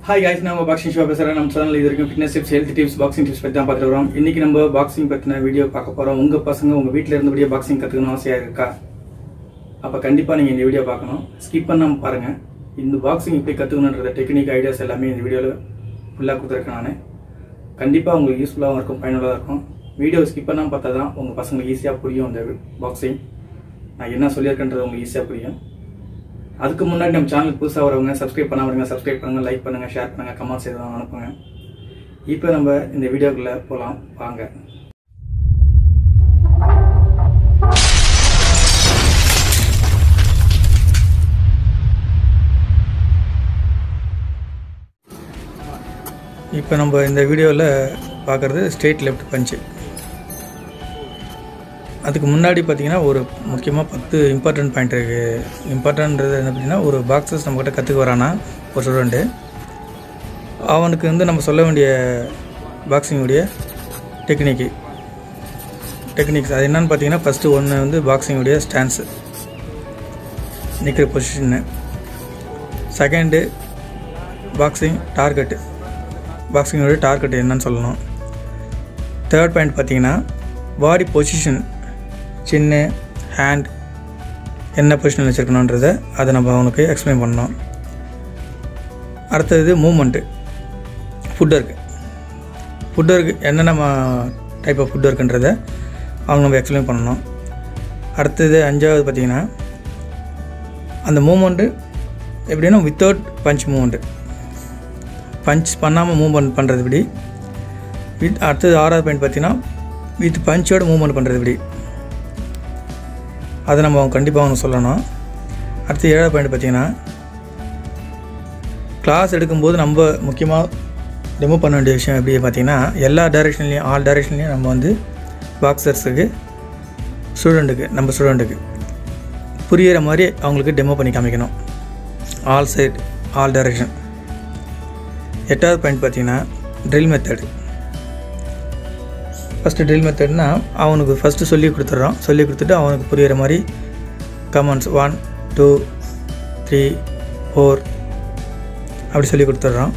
hi guys நம்ம boxing show பேசுகிறேன் நம்ம சேனல் இது வரைக்கும் fitness tips health tips boxing tips பற்றி தான் பார்த்துட்டு வரோம் இன்னைக்கு நம்ம பாக்ஸிங் பற்றின வீடியோ பார்க்க போகிறோம் உங்கள் பசங்க உங்கள் வீட்டில் இருந்தபடியே பாக்ஸிங் கற்றுக்கணும் ஆசையாக இருக்கா அப்போ கண்டிப்பாக நீங்கள் இந்த வீடியோ பார்க்கணும் ஸ்கிப் பண்ணாமல் பாருங்கள் இந்த பாக்ஸிங் எப்படி கற்றுக்கணுன்ற டெக்னிக் ஐடியாஸ் எல்லாமே இந்த வீடியோவில் ஃபுல்லாக கொடுத்துருக்கேன் நான் கண்டிப்பாக உங்களுக்கு யூஸ்ஃபுல்லாகவும் இருக்கும் பயனுள்ளதாக இருக்கும் வீடியோ ஸ்கிப் பண்ணாமல் பார்த்தா தான் உங்கள் பசங்களுக்கு ஈஸியாக புரியும் இந்த பாக்ஸிங் நான் என்ன சொல்லியிருக்கேன்றது உங்களுக்கு ஈஸியாக புரியும் அதுக்கு முன்னாடி நம்ம சேனல் புதுசாக வரவங்க சப்ஸ்கிரைப் பண்ண வரவங்க சப்ஸ்கிரைப் பண்ணுங்க லைக் பண்ணுங்க ஷேர் பண்ணுங்க கமெண்ட்ஸ் எதுவும் அனுப்புங்க இப்போ நம்ம இந்த வீடியோக்குள்ள போகலாம் வாங்க இப்போ நம்ம இந்த வீடியோவில் பார்க்குறது ஸ்ட்ரெயிட் லெஃப்ட் பஞ்சு அதுக்கு முன்னாடி பார்த்தீங்கன்னா ஒரு முக்கியமாக பத்து இம்பார்ட்டன்ட் பாயிண்ட் இருக்குது இம்பார்ட்டன்றது என்ன அப்படின்னா ஒரு பாக்ஸஸ் நம்மக்கிட்ட கற்றுக்க வரானா ஒரு ஸ்டூடெண்ட்டு அவனுக்கு வந்து நம்ம சொல்ல வேண்டிய பாக்ஸிங்குடைய டெக்னிக்கு டெக்னிக்ஸ் அது என்னன்னு பார்த்தீங்கன்னா ஃபஸ்ட்டு ஒன்று வந்து பாக்ஸிங்குடைய ஸ்டான்ஸு நிற்கிற பொசிஷன்னு செகண்டு பாக்ஸிங் டார்கெட்டு பாக்ஸிங்கோடைய டார்கெட் என்னன்னு சொல்லணும் தேர்ட் பாயிண்ட் பார்த்தீங்கன்னா பாடி பொசிஷன் சின்ன ஹேண்ட் என்ன பொசிஷனில் வச்சுருக்கணுன்றதை அதை நம்ம அவனுக்கு எக்ஸ்பிளைன் பண்ணணும் அடுத்தது moment footwork footwork என்னென்ன டைப் ஆஃப் ஃபுட் ஒர்க்குன்றதை அவங்க நம்ம எக்ஸ்பிளைன் பண்ணணும் அடுத்தது அஞ்சாவது பார்த்திங்கன்னா அந்த மூமெண்ட்டு எப்படின்னா வித்தவுட் பஞ்ச் மூமெண்ட்டு பஞ்ச் பண்ணாமல் மூவ்மெண்ட் பண்ணுறது இப்படி வித் அடுத்தது ஆறாவது பாயிண்ட் பார்த்தீங்கன்னா வித் பஞ்சோட மூவ்மெண்ட் பண்ணுறது இப்படி அதை நம்ம அவங்க கண்டிப்பாக அவங்க சொல்லணும் அடுத்து ஏழாவது பாயிண்ட் பார்த்தீங்கன்னா கிளாஸ் எடுக்கும்போது நம்ம முக்கியமாக டெமோ பண்ண வேண்டிய விஷயம் எப்படி பார்த்தீங்கன்னா எல்லா டைரெக்ஷன்லேயும் ஆல் டைரெக்ஷன்லேயும் நம்ம வந்து பாக்ஸர்ஸுக்கு ஸ்டூடெண்ட்டுக்கு நம்ம ஸ்டூடெண்ட்டுக்கு புரிகிற மாதிரி அவங்களுக்கு டெமோ பண்ணி காமிக்கணும் ஆல் சைட் ஆல் டைரெக்ஷன் எட்டாவது பாயிண்ட் பார்த்தீங்கன்னா ட்ரில் மெத்தடு ஃபஸ்ட்டு ட்ரில் மெத்தட்னா அவனுக்கு ஃபஸ்ட்டு சொல்லி கொடுத்துட்றோம் சொல்லி கொடுத்துட்டு அவனுக்கு புரிகிற மாதிரி commands one two three four அப்படி சொல்லி கொடுத்துட்றோம்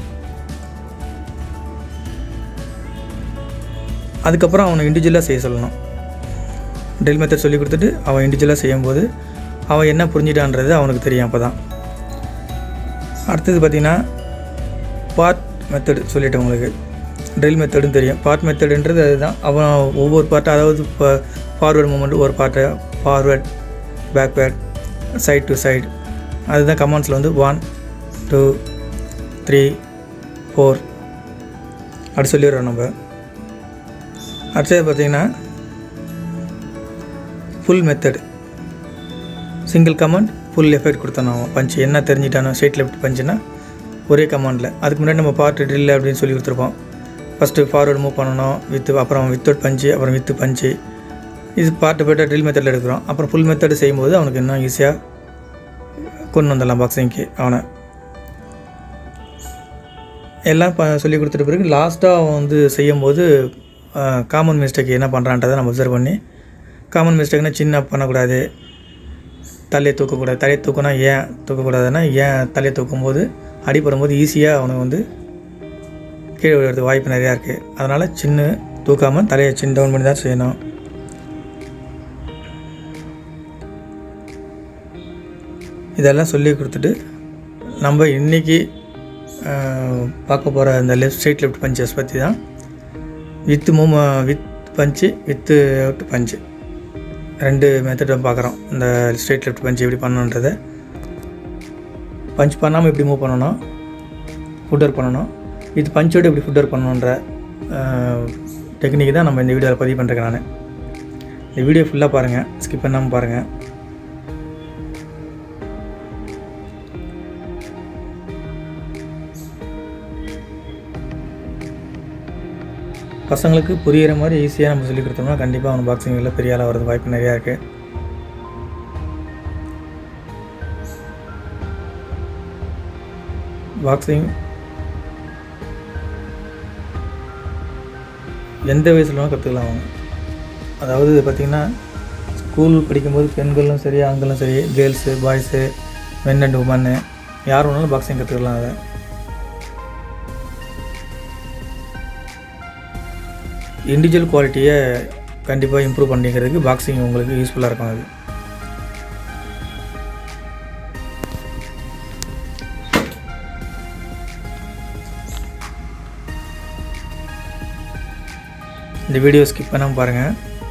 அதுக்கப்புறம் அவனை இண்டிவிஜுவலாக செய்ய சொல்லணும் ட்ரில் மெத்தட் சொல்லி கொடுத்துட்டு அவன் இண்டிவிஜுவலாக செய்யும்போது அவன் என்ன புரிஞ்சிட்டான்றது அவனுக்கு தெரியும் அப்போ தான் அடுத்தது பார்த்திங்கன்னா பார்ட் மெத்தடு சொல்லிட்டேன் உங்களுக்கு ட்ரில் மெத்தடுன்னு தெரியும் பார்ட் மெத்தடுன்றது அதுதான் அவன் ஒவ்வொரு பார்ட்டாக அதாவது இப்போ ஃபார்வேர்டு மூமெண்ட் ஒரு பார்ட்டை forward backward side to side அதுதான் கமெண்ட்ஸில் வந்து ஒன் டூ த்ரீ ஃபோர் அப்படி சொல்லிடுறோம் நம்ம அடுத்தது பார்த்திங்கன்னா full method single command full effect கொடுத்தோம் அவன் பஞ்சு என்ன தெரிஞ்சிட்டானோ ஸ்ட்ரெயிட் லெஃப்ட் பஞ்சுனா ஒரே கமாண்டில் அதுக்கு முன்னாடி நம்ம பார்ட் ட்ரில் அப்படின்னு சொல்லி கொடுத்துருப்போம் ஃபஸ்ட்டு ஃபார்வர்டு மூவ் பண்ணணும் வித்து அப்புறம் வித்தவுட் பஞ்சு அப்புறம் வித்து பஞ்சு இது பார்ட்டு போய்ட்டு ட்ரில் மெத்தடில் எடுக்கிறோம் அப்புறம் ஃபுல் மெத்தடு செய்யும்போது அவனுக்கு இன்னும் ஈஸியாக கொண்டு வந்துடலாம் பாக்ஸிங்க்கு அவனை எல்லாம் ப சொல்லி கொடுத்துட்ட பிறகு லாஸ்ட்டாக அவன் வந்து செய்யும்போது காமன் மிஸ்டேக் என்ன பண்ணுறான்றதை நம்ம அப்சர்வ் பண்ணி காமன் மிஸ்டேக்னா சின்ன பண்ணக்கூடாது தலையை தூக்கக்கூடாது தலையை தூக்கினா ஏன் தூக்கக்கூடாதுன்னா ஏன் தலையை தூக்கும்போது அடிபடும்போது ஈஸியாக அவனுக்கு வந்து கீழே விழுறதுக்கு வாய்ப்பு நிறையா இருக்குது அதனால் சின்ன தூக்காமல் தலையை சின்ன டவுன் பண்ணி தான் செய்யணும் இதெல்லாம் சொல்லி கொடுத்துட்டு நம்ம இன்றைக்கி பார்க்க போகிற இந்த லெஃப்ட் ஸ்ட்ரெயிட் லெஃப்ட் பஞ்சஸ் பற்றி தான் வித்து மூம with punch without punch ரெண்டு மெத்தடும் பார்க்குறோம் இந்த ஸ்ட்ரெயிட் லெஃப்ட் பஞ்சு எப்படி பண்ணணுன்றதை பஞ்ச் பண்ணாமல் எப்படி மூவ் பண்ணணும் ஃபுட் ஒர்க் பண்ணணும் இது பஞ்சோடு எப்படி ஃபுட் ஒர்க் பண்ணணுன்ற டெக்னிக் தான் நம்ம இந்த வீடியோவில் பதிவு பண்ணுறேன் நான் இந்த வீடியோ ஃபுல்லாக பாருங்கள் ஸ்கிப் பண்ணாமல் பாருங்கள் பசங்களுக்கு புரிகிற மாதிரி ஈஸியாக நம்ம சொல்லி கொடுத்தோம்னா கண்டிப்பாக அவன் பாக்ஸிங்கில் பெரிய ஆளாக வரது வாய்ப்பு நிறையா இருக்குது பாக்ஸிங் எந்த வயசுல வேணால் கற்றுக்கலாம் அவங்க அதாவது பார்த்திங்கன்னா ஸ்கூல் படிக்கும்போது பெண்களும் சரி ஆண்களும் சரி கேர்ள்ஸு பாய்ஸு மென் அண்ட் உமன்னு யார் வேணாலும் பாக்ஸிங் கற்றுக்கலாம் அதை இண்டிவிஜுவல் குவாலிட்டியை கண்டிப்பாக இம்ப்ரூவ் பண்ணிக்கிறதுக்கு பாக்ஸிங் உங்களுக்கு யூஸ்ஃபுல்லாக இருக்கும் அது இந்த வீடியோ ஸ்கிப் பண்ணாமல் பாருங்கள்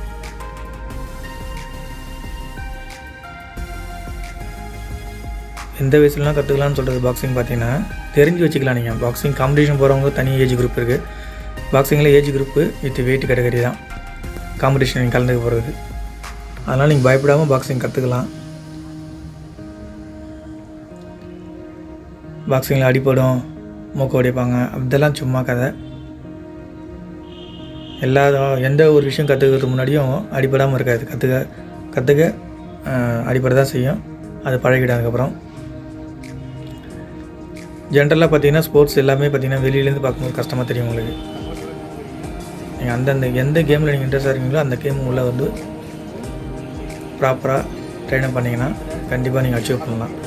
எந்த வயசுலலாம் கற்றுக்கலாம்னு சொல்கிறது பாக்ஸிங் பார்த்தீங்கன்னா தெரிஞ்சு வச்சுக்கலாம் நீங்கள் பாக்ஸிங் காம்படிஷன் போகிறவங்க தனி ஏஜ் குரூப் இருக்குது பாக்ஸிங்கில் age group with weight category தான் காம்படிஷன் நீங்கள் கலந்துக்க போகிறது அதனால் நீங்கள் பயப்படாமல் பாக்ஸிங் கற்றுக்கலாம் பாக்ஸிங்கில் அடிப்படும் மூக்க உடைப்பாங்க அதெல்லாம் சும்மா கதை எல்லா எந்த ஒரு விஷயம் கற்றுக்கிறதுக்கு முன்னாடியும் அடிப்படாமல் இருக்காது கற்றுக்க கற்றுக்க அடிப்படை தான் செய்யும் அது பழகிடும் அதுக்கப்புறம் ஜென்ரலாக பார்த்தீங்கன்னா ஸ்போர்ட்ஸ் எல்லாமே பார்த்தீங்கன்னா வெளியிலேருந்து பார்க்கும்போது கஷ்டமாக தெரியும் உங்களுக்கு நீங்கள் அந்தந்த எந்த கேமில் நீங்கள் இன்ட்ரெஸ்டாக இருக்கீங்களோ அந்த கேம் உள்ளே வந்து ப்ராப்பராக ட்ரெயினப் பண்ணிங்கன்னா கண்டிப்பாக நீங்கள் அச்சீவ் பண்ணலாம்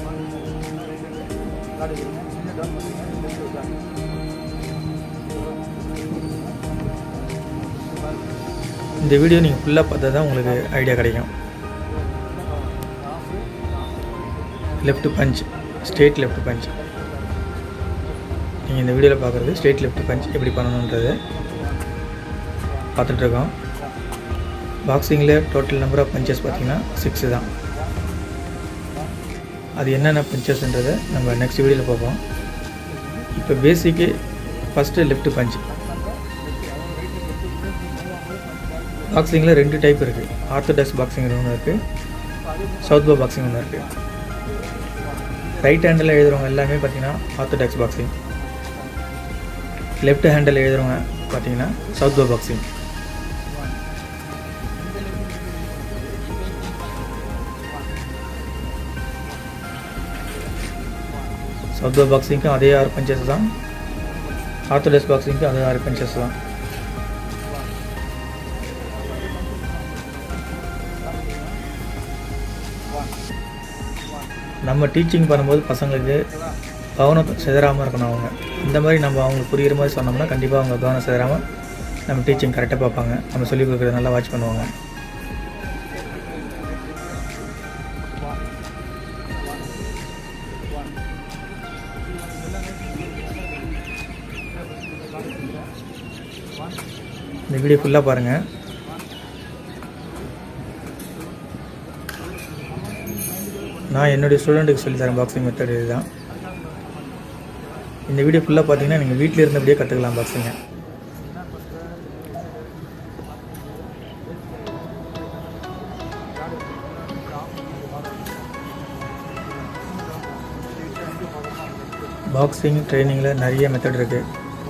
இந்த வீடியோ நீங்கள் ஃபுல்லாக பார்த்தா தான் உங்களுக்கு ஐடியா கிடைக்கும் left punch straight left punch நீங்கள் இந்த வீடியோவில் பார்க்குறது ஸ்ட்ரெயிட் லெஃப்ட் பஞ்ச் எப்படி பண்ணணுன்றது பார்த்துட்ருக்கோம் பாக்ஸிங்கில் டோட்டல் நம்பர் ஆஃப் பஞ்சஸ் பார்த்தீங்கன்னா சிக்ஸு தான் அது என்னென்ன பஞ்சஸ்ன்றதை நம்ம நெக்ஸ்ட் வீடியோவில் பார்ப்போம் இப்போ பேசிக்கு ஃபஸ்ட்டு லெஃப்ட் பஞ்ச் பாக்ஸிங்கில் ரெண்டு டைப் இருக்குது ஆர்த்தடாக்ஸ் பாக்ஸிங் ஒன்று இருக்குது சவுத் போ பாக்ஸிங் ஒன்று இருக்குது ரைட் ஹேண்டில் எழுதுகிறவங்க எல்லாமே பார்த்தீங்கன்னா ஆர்த்தடாக்ஸ் பாக்ஸிங் லெஃப்ட் ஹேண்டில் எழுதுகிறவங்க பார்த்தீங்கன்னா சவுத் போ பாக்ஸிங் சவுத் போ பாக்ஸிங்க்கும் அதே ஆறு பஞ்சஸ் தான் ஆர்த்தடாக்ஸ் பாக்ஸிங்க்கும் அதே ஆறு பஞ்சஸ் தான் நம்ம டீச்சிங் பண்ணும்போது பசங்களுக்கு கவனம் சிதறாமல் இருக்கணும் அவங்க இந்த மாதிரி நம்ம அவங்களுக்கு புரிகிற மாதிரி சொன்னோம்னா கண்டிப்பாக அவங்க கவனம் சிதறாமல் நம்ம டீச்சிங் கரெக்டாக பார்ப்பாங்க நம்ம சொல்லிக் கொடுக்குறத நல்லா வாட்ச் பண்ணுவாங்க இந்த வீடியோ ஃபுல்லாக பாருங்கள் நான் என்னுடைய ஸ்டூடெண்ட்டுக்கு சொல்லித்தரேன் பாக்ஸிங் மெத்தட் இதுதான் இந்த வீடியோ ஃபுல்லாக பார்த்தீங்கன்னா நீங்கள் வீட்டில் இருந்தபடியே கற்றுக்கலாம் பாக்ஸிங்கை பாக்ஸிங் ட்ரைனிங்கில் நிறைய மெத்தட் இருக்குது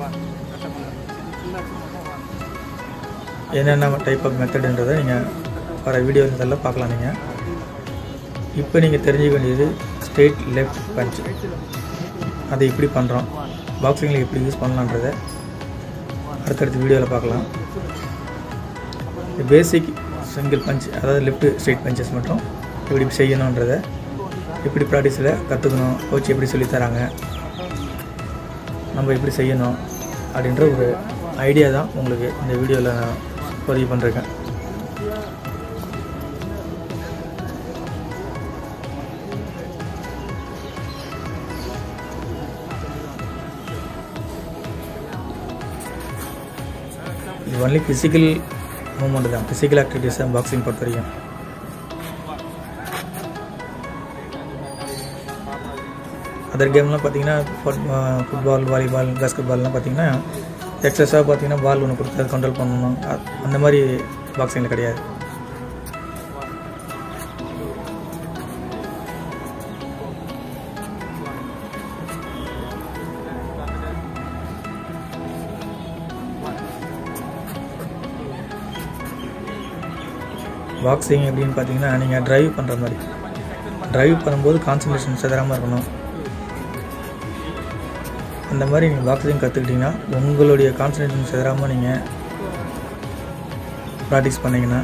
என்னென்ன டைப் ஆஃப் மெத்தடுன்றதை நீங்கள் வர வீடியோ இதெல்லாம் பார்க்கலாம் நீங்கள் இப்போ நீங்கள் தெரிஞ்சுக்க வேண்டியது ஸ்ட்ரெயிட் லெஃப்ட் பஞ்ச் அதை எப்படி பண்ணுறோம் பாக்ஸிங்கில் எப்படி யூஸ் பண்ணலான்றதை அடுத்தடுத்த வீடியோவில் பார்க்கலாம் பேசிக் சிங்கிள் பஞ்ச் அதாவது லெஃப்ட் ஸ்ட்ரெயிட் பஞ்சஸ் மட்டும் எப்படி செய்யணுன்றதை எப்படி ப்ராக்டிஸில் கற்றுக்கணும் கோச் எப்படி சொல்லித் தராங்க நம்ம எப்படி செய்யணும் அப்படின்ற ஒரு ஐடியா தான் உங்களுக்கு இந்த வீடியோவில் நான் பதிவு பண்ணிருக்கேன் இது ஒன்லி ஃபிசிக்கல் மூமெண்ட் தான் ஃபிசிக்கல் ஆக்டிவிட்டீஸ் தான் பாக்ஸிங் பொறுத்த வரைக்கும் அதர் கேம்லாம் பார்த்தீங்கன்னா ஃபுட்பால் வாலிபால் பேஸ்கெட் பால்லாம் பார்த்தீங்கன்னா எக்ஸஸாக பார்த்தீங்கன்னா பால் ஒன்று கொடுத்து அதை கண்ட்ரோல் பண்ணணும் அ- அந்த மாதிரி பாக்ஸிங்கில் கிடையாது பாக்ஸிங் எப்படின்னு பார்த்தீங்கன்னா நீங்கள் டிரைவ் பண்ணுற மாதிரி டிரைவ் பண்ணும்போது கான்சன்ட்ரேஷன் சிதறாமல் இருக்கணும் அந்த மாதிரி நீங்கள் பாக்ஸிங் கற்றுக்கிட்டிங்கன்னா உங்களுடைய கான்சன்ட்ரேஷன் சிதறாமல் நீங்கள் ப்ராக்டிஸ் பண்ணிங்கன்னா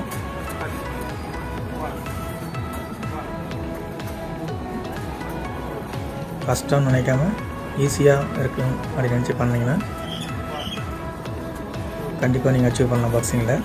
கஷ்டம்னு நினைக்காம ஈஸியாக இருக்கும் அப்படின்னு நினச்சி பண்ணிங்கன்னா கண்டிப்பாக நீங்கள் அச்சீவ் பண்ணலாம் பாக்ஸிங்கில்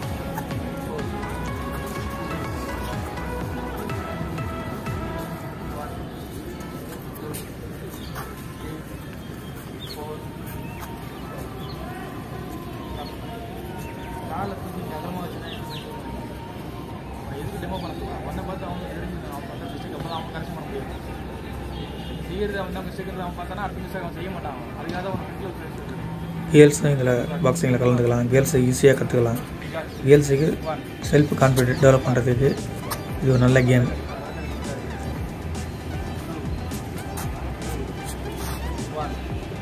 காலை தூக்கி கதமாக வச்சுனா எதுக்கு டெமோ பண்ண போகிறான் ஒன்றை பார்த்து அவங்க தெரிஞ்சு அவன் பண்ணுற மிஸ்டேக் அப்போ அவன் கரெக்ஷன் பண்ண முடியும் செய்யறது அவன் தான் மிஸ்டேக் அவன் பார்த்தானா அடுத்த மிஸ்டேக் அவன் செய்ய மாட்டான் அதுக்காக தான் அவன் ஃபிட்டில் கேர்ள்ஸும் இதில் பாக்ஸிங்கில் கலந்துக்கலாம் கேர்ள்ஸை ஈஸியாக கற்றுக்கலாம் கேர்ள்ஸுக்கு செல்ஃப் கான்ஃபிடென்ட் டெவலப் பண்ணுறதுக்கு இது ஒரு நல்ல கேம் ஒன்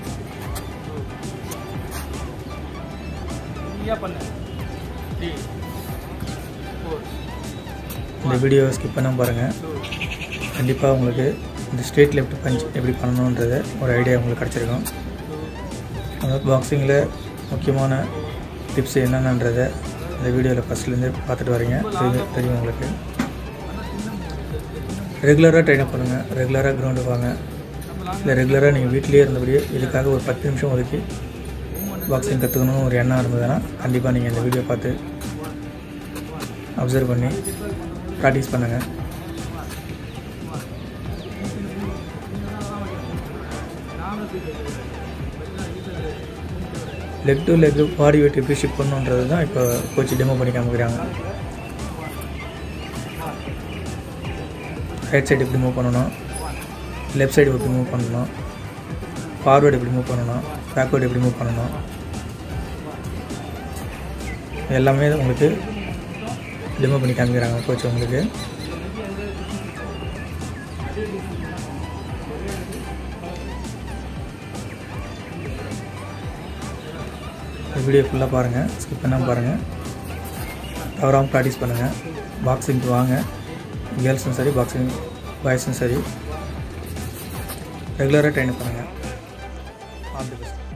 ஃப்ரீயாக பண்ணு த்ரீ ஃபோர் இந்த வீடியோவை ஸ்கிப் பண்ணாமல் பாருங்கள் டூ கண்டிப்பாக உங்களுக்கு இந்த ஸ்ட்ரெயிட் லெஃப்ட் பஞ்ச் எப்படி பண்ணணுன்றது ஒரு ஐடியா உங்களுக்கு கிடச்சிருக்கும் அதாவது பாக்ஸிங்கில் முக்கியமான டிப்ஸ் என்னென்னன்றதை இந்த வீடியோவில் ஃபஸ்ட்லேருந்து பார்த்துட்டு வரீங்க தெரியும் தெரியும் உங்களுக்கு ரெகுலராக ட்ரெயின் அப் பண்ணுங்கள் ரெகுலராக கிரவுண்டுக்கு வாங்க இல்லை ரெகுலராக நீங்கள் வீட்டிலேயே இருந்தபடியே இதுக்காக ஒரு பத்து நிமிஷம் ஒதுக்கி பாக்ஸிங் கற்றுக்கணும்னு ஒரு எண்ணம் இருந்ததுன்னா கண்டிப்பாக நீங்கள் இந்த வீடியோ பார்த்து அப்சர்வ் பண்ணி ப்ராக்டிஸ் பண்ணுங்கள் leg to leg body weight எப்படி ஷிஃப்ட் பண்ணுன்றது தான் இப்போ கோச் டெமோ பண்ணி காமிக்கிறாங்க ரைட் சைடு எப்படி மூவ் பண்ணணும் லெஃப்ட் சைடு எப்படி மூவ் பண்ணணும் ஃபார்வேர்டு எப்படி மூவ் பண்ணணும் பேக்வேர்டு எப்படி மூவ் பண்ணணும் எல்லாமே உங்களுக்கு டெமோ பண்ணி காமிக்கிறாங்க கோச் உங்களுக்கு இந்த வீடியோ ஃபுல்லாக பாருங்கள் ஸ்கிப் பண்ணாமல் பாருங்கள் தவறாமல் ப்ராக்டிஸ் பண்ணுங்கள் பாக்ஸிங்க்கு வாங்க கேர்ள்ஸும் சரி பாக்ஸிங் பாய்ஸும் சரி ரெகுலராக ட்ரெயின் பண்ணுங்கள் ஆல் தி பெஸ்ட்